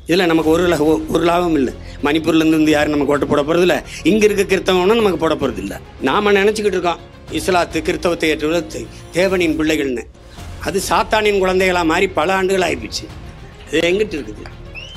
இதில் நமக்கு ஒரு ல- ஒ- ஒரு லாபம் இல்லை மணிப்பூர்லேருந்து வந்து யாரும் நமக்கு ஓட்டு போட போகிறது இல்லை இங்கே இருக்க கிறிஸ்தவனும் நமக்கு போட போகிறது இல்லை நாம் நினச்சிக்கிட்டு இருக்கோம் இஸ்லாத்து கிறிஸ்தவத்தை ஏற்றுவது தே- தேவனின் பிள்ளைகள்னு அது சாத்தானின் குழந்தைகளாக மாறி பல ஆண்டுகள் ஆகிப்போச்சு இது எங்கிட்டு இருக்குது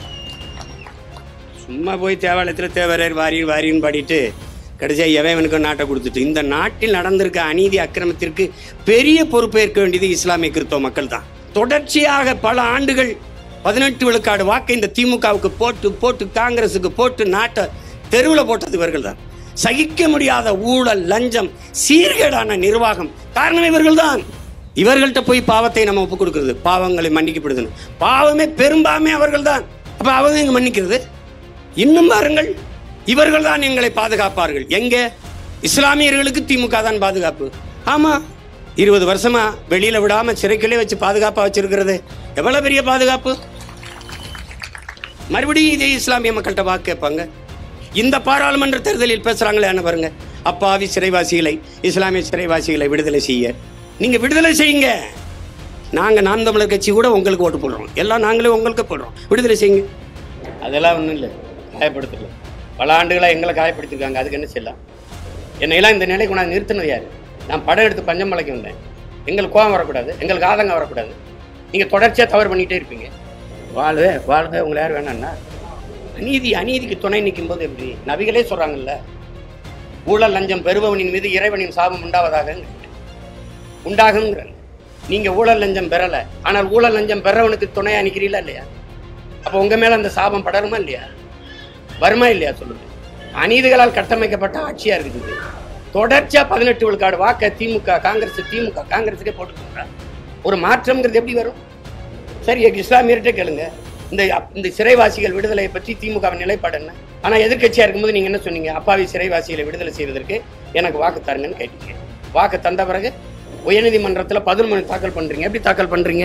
சும்மா போய் தேவாலயத்தில் தேவரர் வாரியர் வாரின்னு பாடிட்டு கடைசியாக எவனுக்கு நாட்டை கொடுத்துட்டு இந்த நாட்டில் நடந்திருக்க அநீதி அக்கிரமத்திற்கு பெரிய பொறுப்பேற்க வேண்டியது இஸ்லாமிய கிறிஸ்தவ மக்கள் தான் தொடர்ச்சியாக பல ஆண்டுகள் பதினெட்டு விழுக்காடு வாக்கை இந்த திமுகவுக்கு போட்டு போட்டு காங்கிரஸுக்கு போட்டு நாட்டை தெருவில் போட்டது இவர்கள் தான் சகிக்க முடியாத ஊழல் லஞ்சம் சீர்கேடான நிர்வாகம் காரணம் இவர்கள் தான் இவர்கள்ட்ட போய் பாவத்தை நம்ம ஒப்புக் கொடுக்கிறது பாவங்களை மன்னிக்கப்படுதுன்னு பாவமே பெரும்பாமே அவர்கள் தான் அப்போ அவங்க எங்க மன்னிக்கிறது இன்னும் பாருங்கள் இவர்கள் தான் எங்களை பாதுகாப்பார்கள் எங்க இஸ்லாமியர்களுக்கு திமுக தான் பாதுகாப்பு ஆமா இருபது வருஷமா வெளியில விடாம சிறைக்குள்ளே வச்சு பாதுகாப்பா வச்சிருக்கிறது எவ்வளவு பெரிய பாதுகாப்பு மறுபடியும் இதே இஸ்லாமிய மக்கள்கிட்ட வாக்கு கேட்பாங்க இந்த பாராளுமன்ற தேர்தலில் பேசுறாங்களே என்ன பாருங்க அப்பாவி சிறைவாசிகளை இஸ்லாமிய சிறைவாசிகளை விடுதலை செய்ய நீங்க விடுதலை செய்யுங்க நாங்க நாம் தமிழர் கட்சி கூட உங்களுக்கு ஓட்டு போடுறோம் எல்லாம் நாங்களே உங்களுக்கு போடுறோம் விடுதலை செய்யுங்க அதெல்லாம் ஒன்றும் இல்லை காயப்படுத்தல பல ஆண்டுகளாக எங்களை காயப்படுத்திருக்காங்க அதுக்கு என்ன செய்யலாம் என்னையெல்லாம் இந்த நிலைக்கு நான் நிறுத்தினது யார் நான் படம் எடுத்து பஞ்சமலைக்கு வந்தேன் எங்களுக்கு கோபம் வரக்கூடாது எங்களுக்கு ஆதங்கம் வரக்கூடாது நீங்கள் தொடர்ச்சியாக தவறு பண்ணிகிட்டே இருப்பீங்க வாழ்க வாழ்க உங்களை யார் வேணாம்னா அநீதி அநீதிக்கு துணை நிற்கும் போது எப்படி நபிகளே சொல்கிறாங்கல்ல ஊழல் லஞ்சம் பெறுபவனின் மீது இறைவனின் சாபம் உண்டாவதாக உண்டாகுங்கிறாங்க நீங்கள் ஊழல் லஞ்சம் பெறலை ஆனால் ஊழல் லஞ்சம் பெறவனுக்கு துணையாக நிற்கிறீங்களா இல்லையா அப்போ உங்கள் மேலே அந்த சாபம் படருமா இல்லையா வருமா இல்லையா சொல்லுங்க அநீதிகளால் கட்டமைக்கப்பட்ட ஆட்சியா இருக்குது தொடர்ச்சியா பதினெட்டு விழுக்காடு வாக்க திமுக காங்கிரஸ் திமுக காங்கிரஸுக்கே போட்டுக்கோங்க ஒரு மாற்றம்ங்கிறது எப்படி வரும் சரி இஸ்லாமியர்கிட்ட கேளுங்க இந்த இந்த சிறைவாசிகள் விடுதலையை பற்றி திமுகவின் நிலைப்பாடு என்ன ஆனா எதிர்க்கட்சியா இருக்கும்போது நீங்க என்ன சொன்னீங்க அப்பாவி சிறைவாசிகளை விடுதலை செய்வதற்கு எனக்கு வாக்கு தாருங்கன்னு கேட்டீங்க வாக்கு தந்த பிறகு உயர்நீதிமன்றத்தில் பதில் மனு தாக்கல் பண்றீங்க எப்படி தாக்கல் பண்றீங்க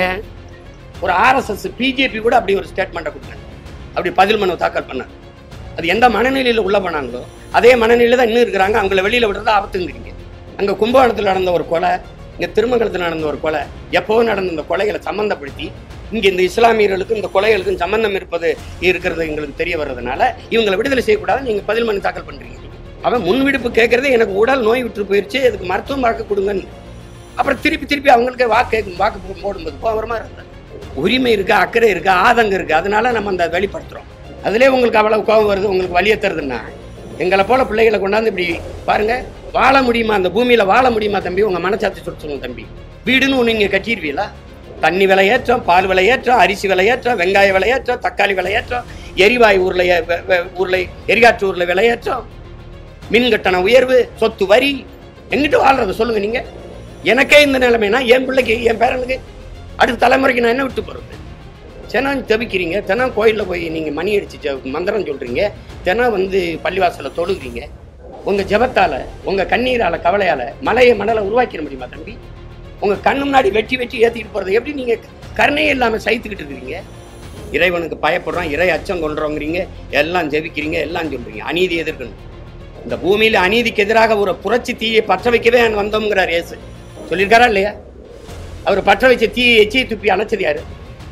ஒரு ஆர்எஸ்எஸ் பிஜேபி கூட அப்படி ஒரு ஸ்டேட்மெண்ட்டை கொடுத்தாங்க அப்படி பதில் மனு தாக்கல் பண்ணாங்க அது எந்த மனநிலையில் உள்ள போனாங்களோ அதே மனநிலையில் தான் இன்னும் இருக்கிறாங்க அவங்கள வெளியில் விடுறது ஆபத்துங்கிறீங்க அங்கே கும்பகோணத்தில் நடந்த ஒரு கொலை இங்கே திருமங்கலத்தில் நடந்த ஒரு கொலை எப்போவோ நடந்த இந்த கொலைகளை சம்மந்தப்படுத்தி இங்கே இந்த இஸ்லாமியர்களுக்கும் இந்த கொலைகளுக்கும் சம்பந்தம் இருப்பது இருக்கிறது எங்களுக்கு தெரிய வர்றதுனால இவங்களை விடுதலை செய்யக்கூடாது நீங்கள் பதில் மனு தாக்கல் பண்ணுறீங்க அவன் முன்விடுப்பு கேட்கறதே எனக்கு உடல் நோய் விட்டு போயிடுச்சு அதுக்கு மருத்துவம் பார்க்க கொடுங்கன்னு அப்புறம் திருப்பி திருப்பி அவங்களுக்கு வாக்கு கேட்கும் வாக்கு போ- போடும்போது போகிறமா இருந்தாங்க உரிமை இருக்கு அக்கறை இருக்கு ஆதங்கம் இருக்கு அதனால நம்ம அந்த வெளிப்படுத்துறோம் அதுலயே உங்களுக்கு அவ்வளவு கோபம் வருது உங்களுக்கு வலிய தருதுன்னா எங்களை போல பிள்ளைகளை கொண்டாந்து இப்படி பாருங்க வாழ முடியுமா அந்த பூமியில வாழ முடியுமா தம்பி உங்க மனசாட்சி சொல்ல சொல்லுங்க தம்பி வீடுன்னு ஒன்று இங்கே கட்டிடுவீங்களா தண்ணி விலை ஏற்றம் பால் விலை ஏற்றம் அரிசி விலை ஏற்றம் வெங்காய விலை ஏற்றம் தக்காளி விலை ஏற்றம் எரிவாயு ஊர்ல ஏ- வெ- வெ- ஊர்ல எரிகாற்று ஊர்ல விலை ஏற்றம் மின் கட்டண உயர்வு சொத்து வரி எங்கிட்டு வாழ்றது சொல்லுங்க நீங்க எனக்கே இந்த நிலைமைனா என் பிள்ளைக்கு என் பேரனுக்கு அடுத்த தலைமுறைக்கு நான் என்ன விட்டு போறது தினம் தவிக்கிறீங்க தினம் கோயிலில் போய் நீங்கள் மணி அடிச்சு ஜெ- மந்திரம் சொல்கிறீங்க தினம் வந்து பள்ளிவாசலில் தொழுகிறீங்க உங்கள் ஜெபத்தால் உங்கள் கண்ணீரால் கவலையால் மலையை மணலை உருவாக்கிட முடியுமா தம்பி உங்கள் கண்ணு முன்னாடி வெட்டி வெட்டி ஏற்றிட்டு போகிறது எப்படி நீங்கள் கருணையே இல்லாமல் சைத்துக்கிட்டு இருக்கிறீங்க இறைவனுக்கு பயப்படுறோம் இறை அச்சம் கொள்றோங்கிறீங்க எல்லாம் ஜெபிக்கிறீங்க எல்லாம் சொல்கிறீங்க அநீதி எதிர்க்கணும் இந்த பூமியில் அநீதிக்கு எதிராக ஒரு புரட்சி தீயை பற்ற வைக்கவே நான் வந்தோங்கிறார் இயேசு சொல்லியிருக்காரா இல்லையா அவர் பற்ற வச்ச தீயை எச்சியை துப்பி அணைச்சது யாரு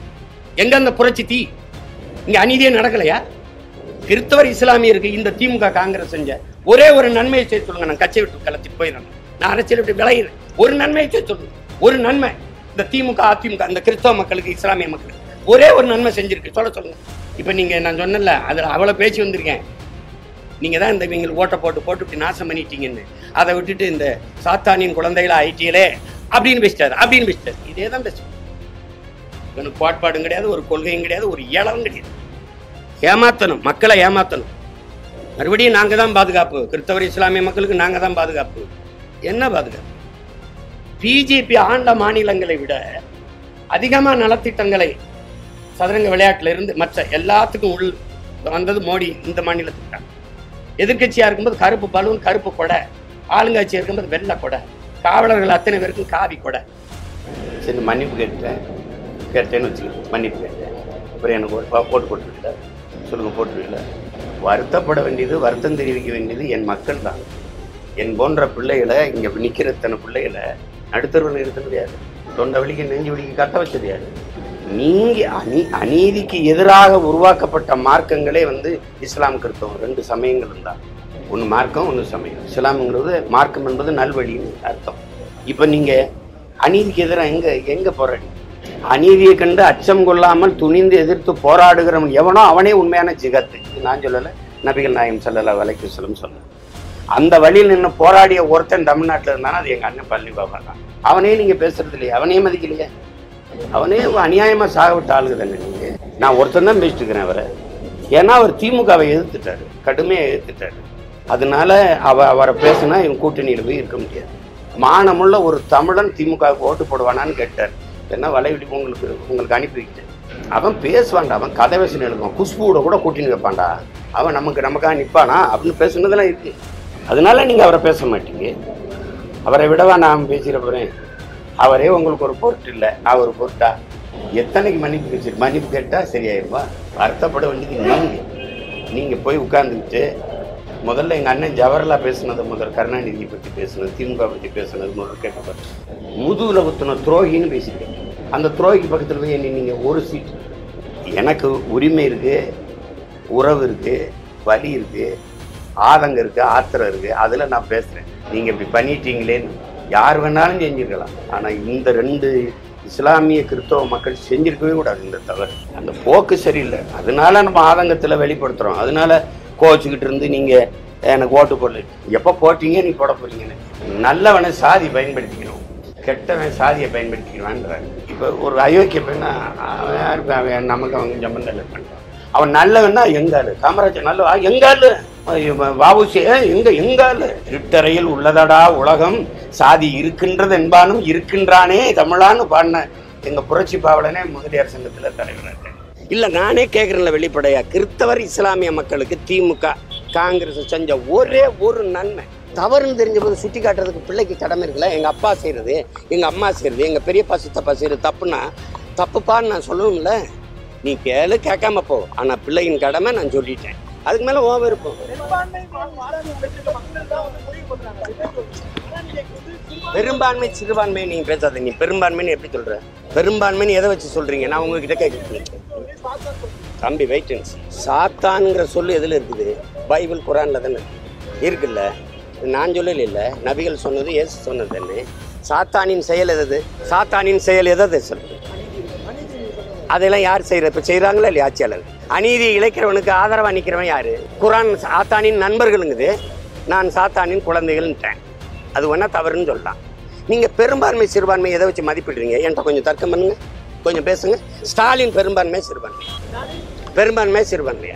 எங்க அந்த புரட்சி தீ இங்க அநீதியே நடக்கலையா கிறிஸ்தவர் இஸ்லாமியருக்கு இந்த திமுக காங்கிரஸ் செஞ்ச ஒரே ஒரு நன்மையை செய்ய சொல்லுங்க நான் கட்சி விட்டு கலத்தி போயிடறேன் நான் அரசியல் விட்டு விளையிறேன் ஒரு நன்மையை செய்ய சொல்லுங்க ஒரு நன்மை இந்த திமுக அதிமுக இந்த கிறிஸ்தவ மக்களுக்கு இஸ்லாமிய மக்களுக்கு ஒரே ஒரு நன்மை செஞ்சிருக்கு சொல்ல சொல்லுங்க இப்ப நீங்க நான் சொன்னல அதுல அவ்வளவு பேச்சு வந்திருக்கேன் நீங்க தான் இந்த இவங்களுக்கு ஓட்டை போட்டு போட்டு இப்படி நாசம் பண்ணிட்டீங்கன்னு அதை விட்டுட்டு இந்த சாத்தானின் குழந்தைகளா ஐடியிலே அப்படின்னு பேசிட்டாரு அப்படின்னு பேசிட்டாரு இதே தான் பேசுவோம் இவனுக்கு கோட்பாடும் கிடையாது ஒரு கொள்கையும் கிடையாது ஒரு இளவும் கிடையாது ஏமாத்தணும் மக்களை ஏமாத்தணும் மறுபடியும் நாங்க தான் பாதுகாப்பு கிறிஸ்தவர் இஸ்லாமிய மக்களுக்கு நாங்க தான் பாதுகாப்பு என்ன பாதுகாப்பு பிஜேபி ஆண்ட மாநிலங்களை விட அதிகமா நலத்திட்டங்களை சதுரங்க விளையாட்டுல இருந்து மற்ற எல்லாத்துக்கும் உள் வந்தது மோடி இந்த மாநிலத்துக்கு தான் எதிர்க்கட்சியா இருக்கும்போது கருப்பு பலூன் கருப்பு கொடை ஆளுங்கட்சியா இருக்கும்போது வெள்ளை கொடை காவலர்கள் அத்தனை பேருக்கும் காவி கொடை சரி மன்னிப்பு கேட்டேன் கேட்டேன்னு வச்சுக்கோங்க மன்னிப்பு கேட்டேன் அப்புறம் எனக்கு ஒரு பா- போட்டு போட்டுருக்கல சொல்லுங்க போட்டுருக்கல வருத்தப்பட வேண்டியது வருத்தம் தெரிவிக்க வேண்டியது என் மக்கள் தான் என் போன்ற பிள்ளைகளை இங்கே நிற்கிற இத்தனை பிள்ளைகளை நடுத்தருவில் நிறுத்தினது யாரு தொண்டை வலிக்கு நெஞ்சு வலிக்கு கட்ட வச்சது யாரு நீங்க அநீ அநீதிக்கு எதிராக உருவாக்கப்பட்ட மார்க்கங்களே வந்து இஸ்லாம் கிறிஸ்தவம் ரெண்டு சமயங்கள் இருந்தா ஒன்று மார்க்கம் ஒன்று சமயம் இஸ்லாம்ங்கிறது மார்க்கம் என்பது நல்வழின்னு அர்த்தம் இப்போ நீங்க அநீதிக்கு எதிராக எங்க எங்க போராடி அநீதியை கண்டு அச்சம் கொள்ளாமல் துணிந்து எதிர்த்து போராடுகிறவன் எவனோ அவனே உண்மையான ஜிகத்து இது நான் சொல்லலை நபிகள் நாயம் சல்லல்லா வலைக்கு சொல்லும் சொல்ல அந்த வழியில் நின்று போராடிய ஒருத்தன் தமிழ்நாட்டில் இருந்தானா அது எங்க அண்ணன் பழனி பாபா தான் அவனே நீங்க பேசுறது இல்லையா அவனே மதிக்கலையே அவனே அநியாயமா சாக விட்ட ஆளுங்க தானே நீங்க நான் ஒருத்தன் தான் பேசிட்டு இருக்கிறேன் அவரை ஏன்னா அவர் திமுகவை எதிர்த்துட்டாரு கடுமையாக எதிர்த்துட்டாரு அதனால அவ அவரை பேசினா இவன் கூட்டணியில் போய் இருக்க முடியாது மானமுள்ள ஒரு தமிழன் திமுகவுக்கு ஓட்டு போடுவானான்னு கேட்டார் என்ன வலைவிடி உங்களுக்கு உங்களுக்கு அனுப்பி வைக்கிட்டேன் அவன் பேசுவான்டா அவன் கதை வசனம் எழுதுவான் குஷ்புவோட கூட கூட்டணி வைப்பான்டா அவன் நமக்கு நமக்காக நிற்பானா அப்படின்னு பேசுனதெல்லாம் இருக்கு அதனால நீங்க அவரை பேச மாட்டீங்க அவரை விடவா நான் பேசிட போறேன் அவரே உங்களுக்கு ஒரு பொருட்டு இல்லை நான் ஒரு பொருட்டா எத்தனைக்கு மன்னிப்பு கேட்டு மன்னிப்பு கேட்டா சரியாயிருவா வருத்தப்பட வேண்டியது நீங்க நீங்க போய் உட்கார்ந்துக்கிட்டு முதல்ல எங்க அண்ணன் ஜவஹர்லால் பேசுனது முதல் கருணாநிதியை பற்றி பேசுனது திமுக பற்றி பேசுனது முதல் கேட்கப்பட்டு முதுகுல குத்துன துரோகின்னு பேசிட்டேன் அந்த துரோகிக்கு பக்கத்துல போய் என்ன நீங்க ஒரு சீட் எனக்கு உரிமை இருக்கு உறவு இருக்கு வலி இருக்கு ஆதங்கம் இருக்கு ஆத்திரம் இருக்கு அதுல நான் பேசுறேன் நீங்க இப்படி பண்ணிட்டீங்களேன்னு யார் வேணாலும் செஞ்சிருக்கலாம் ஆனா இந்த ரெண்டு இஸ்லாமிய கிறிஸ்தவ மக்கள் செஞ்சிருக்கவே கூடாது இந்த தவறு அந்த போக்கு சரியில்லை அதனால நம்ம ஆதங்கத்துல வெளிப்படுத்துறோம் அதனால கோச்சுக்கிட்டு இருந்து நீங்க எனக்கு ஓட்டு போடல எப்ப போட்டீங்க நீ போட போறீங்கன்னு நல்லவனை சாதி பயன்படுத்திக்கணும் கெட்டவன் சாதியை பயன்படுத்திக்கிறான்றாங்க இப்போ ஒரு அயோக்கிய பெண்ணா அவன் யாருக்கு அவன் நமக்கு அவன் சம்பந்தம் இல்லை பண்றான் அவன் நல்லவன்னா எங்காலு காமராஜர் நல்லவா எங்காலு வாவுசி எங்க எங்காலு இருட்டறையில் உள்ளதடா உலகம் சாதி இருக்கின்றது என்பானும் இருக்கின்றானே தமிழான்னு பாடின எங்க புரட்சி பாவலனே முதலியார் சங்கத்துல தலைவர் இல்ல நானே கேட்கறேன்ல வெளிப்படையா கிறிஸ்தவர் இஸ்லாமிய மக்களுக்கு திமுக காங்கிரஸ் செஞ்ச ஒரே ஒரு நன்மை தவறுன்னு தெரிஞ்ச போது சுட்டி காட்டுறதுக்கு பிள்ளைக்கு கடமை இருக்குல்ல எங்க அப்பா செய்யறது எங்க அம்மா செய்யறது எங்க பெரியப்பா சித்தப்பா செய்யறது தப்புனா தப்புப்பான்னு நான் சொல்லணும்ல நீ கேளு கேட்காம போ ஆனா பிள்ளையின் கடமை நான் சொல்லிட்டேன் அதுக்கு மேல ஓ விருப்பம் பெரும்பான்மை சிறுபான்மை நீங்க பேசாத நீ பெரும்பான்மைன்னு எப்படி சொல்ற பெரும்பான்மைன்னு எதை வச்சு சொல்றீங்க நான் உங்ககிட்ட கேட்கிறேன் தம்பி வெயிட் சாத்தான்ங்கிற சொல்லு எதுல இருக்குது பைபிள் குரான்ல தானே இருக்கு. இருக்குல்ல நான் சொல்லல இல்ல நபிகள் சொன்னது இயேசு சொன்னது தானே சாத்தானின் செயல் எது சாத்தானின் செயல் எதை சொல்லுது அதெல்லாம் யார் செய்யற இப்ப செய்யறாங்களா இல்லையா ஆட்சியாளர் அநீதி இழைக்கிறவனுக்கு ஆதரவா நிக்கிறவன் யாரு குரான் சாத்தானின் நண்பர்களுங்குது நான் சாத்தானின் குழந்தைகள்ன்றேன் அது வேணா தவறுன்னு சொல்லலாம் நீங்க பெரும்பான்மை சிறுபான்மை எதை வச்சு மதிப்பிடுறீங்க என்கிட்ட கொஞ்சம் தர்க்கம் பண்ணுங்க கொஞ்சம் பேசுங்க ஸ்டாலின் பெரும்பான்மை சிறுபான்மை பெரும்பான்மை சிறுபான்மையா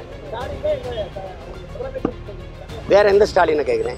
வேற எந்த ஸ்டாலினை கேட்குறேன்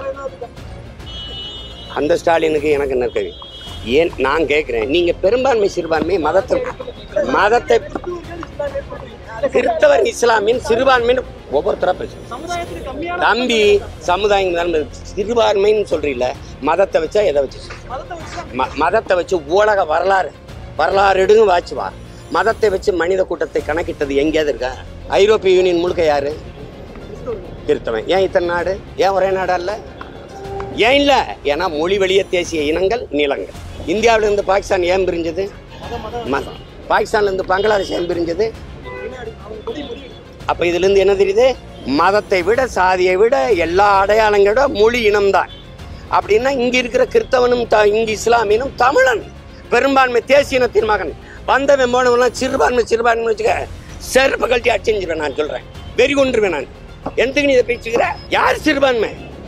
அந்த ஸ்டாலினுக்கு எனக்கு என்ன கேள்வி ஏன் நான் கேட்குறேன் நீங்க பெரும்பான்மை சிறுபான்மை மதத்தை மதத்தை கிறிஸ்தவர் இஸ்லாமின் சிறுபான்மைன்னு ஒவ்வொருத்தரா பேசுங்க தம்பி சமுதாயம் தான் சிறுபான்மைன்னு சொல்றீல மதத்தை வச்சா எதை வச்சு ம- மதத்தை வச்சு உலக வரலாறு வரலாறு எடுங்க வாச்சு வா மதத்தை வச்சு மனித கூட்டத்தை கணக்கிட்டது எங்கேயாவது இருக்கா ஐரோப்பிய யூனியன் முழுக்க யாரு கிறிஸ்தவன் ஏன் இத்தனை நாடு ஏன் ஒரே நாடா இல்ல ஏன் இல்ல ஏன்னா மொழி வழிய தேசிய இனங்கள் நிலங்கள் இந்தியாவில இருந்து பாகிஸ்தான் ஏன் பிரிஞ்சது மதம் பாகிஸ்தான்ல இருந்து பங்களாதேஷ் ஏன் பிரிஞ்சது அப்ப இதுல இருந்து என்ன தெரியுது மதத்தை விட சாதியை விட எல்லா அடையாளங்களோட மொழி இனம்தான் அப்படின்னா இங்க இருக்கிற கிறிஸ்தவனும் த- இங்க இஸ்லாமியனும் தமிழன் பெரும்பான்மை தேசிய இனத்தின் மகன் வந்தவன் போனவெல்லாம் சிறுபான்மை சிறுபான்மை வச்சுக்க செருப்பு கழட்டி அடிச்சிருவேன் நான் சொல்றேன் வெறி கொண்டுருவேன் நான் எந்தக்கு நீ இதை பேச்சுக்கிற யார் சிறுபான்மை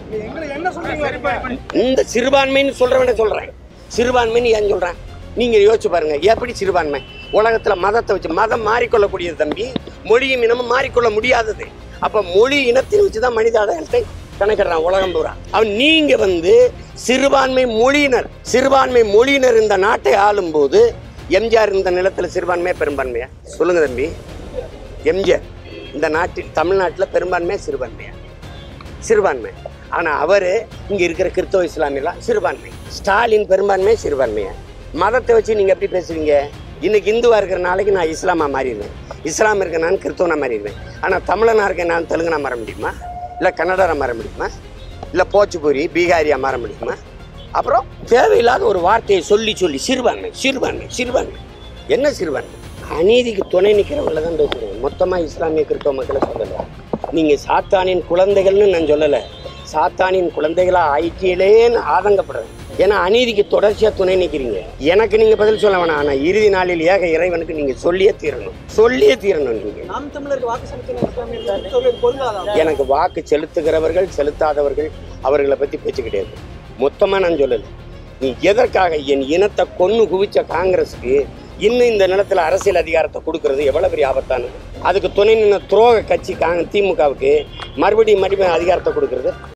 இந்த சிறுபான்மைன்னு சொல்றவன சொல்றேன் சிறுபான்மைன்னு ஏன் சொல்றேன் நீங்க யோசிச்சு பாருங்க எப்படி சிறுபான்மை உலகத்துல மதத்தை வச்சு மதம் மாறிக்கொள்ளக்கூடியது தம்பி மொழியும் இனமும் மாறிக்கொள்ள முடியாதது அப்ப மொழி இனத்தை வச்சுதான் மனித அடையாளத்தை கணக்கிடுறான் உலகம் பூரா அவன் நீங்க வந்து சிறுபான்மை மொழியினர் சிறுபான்மை மொழியினர் இந்த நாட்டை ஆளும்போது எம்ஜிஆர் இந்த நிலத்துல சிறுபான்மையா பெரும்பான்மையா சொல்லுங்க தம்பி எம்ஜிஆர் இந்த நாட்டில் தமிழ்நாட்டில் பெரும்பான்மையா சிறுபான்மையா சிறுபான்மை ஆனா அவரு இங்க இருக்கிற கிறிஸ்தவ இஸ்லாமியெல்லாம் சிறுபான்மை ஸ்டாலின் பெரும்பான்மை சிறுபான்மையா மதத்தை வச்சு நீங்க எப்படி பேசுறீங்க இன்னைக்கு இந்துவா இருக்கிற நாளைக்கு நான் இஸ்லாமா மாறிடுவேன் இஸ்லாம் இருக்க நான் கிறிஸ்தவனா மாறிடுவேன் ஆனா தமிழனா இருக்க நான் தெலுங்கனா மாற முடியுமா இல்ல கன்னடரா மாற முடியுமா இல்ல போச்சுபூரி பீகாரியா மாற முடியுமா அப்புறம் தேவையில்லாத ஒரு வார்த்தையை சொல்லி சொல்லி சிறுபான்மை சிறுபான்மை சிறுபான்மை என்ன சிறுபான்மை அநீதிக்கு துணை நிற்கிறவங்கள தான் பேசுகிறேன் மொத்தமாக இஸ்லாமிய கிறிஸ்தவ மக்களை சொல்லலை நீங்கள் சாத்தானின் குழந்தைகள்னு நான் சொல்லலை சாத்தானின் குழந்தைகளாக ஆயிட்டியலேன்னு ஆதங்கப்படுறேன் ஏன்னா அநீதிக்கு தொடர்ச்சியாக துணை நிற்கிறீங்க எனக்கு நீங்கள் பதில் சொல்ல வேணாம் ஆனால் இறுதி நாளில் ஏக இறைவனுக்கு நீங்கள் சொல்லியே தீரணும் சொல்லியே தீரணும் நீங்கள் நாம் தமிழருக்கு வாக்கு செலுத்தின இஸ்லாமியர்கள் சொல்வது பொருளாதா எனக்கு வாக்கு செலுத்துகிறவர்கள் செலுத்தாதவர்கள் அவர்களை பற்றி பேச்சு கிடையாது மொத்தமாக நான் சொல்லலை நீ எதற்காக என் இனத்தை கொன்னு குவிச்ச காங்கிரஸுக்கு இன்னும் இந்த நிலத்தில் அரசியல் அதிகாரத்தை கொடுக்கறது எவ்வளோ பெரிய ஆபத்தானது அதுக்கு துணை நின்ன துரோக கட்சி காங்க திமுகவுக்கு மறுபடியும் மறுபடியும் அதிகாரத்தை கொடுக்கறது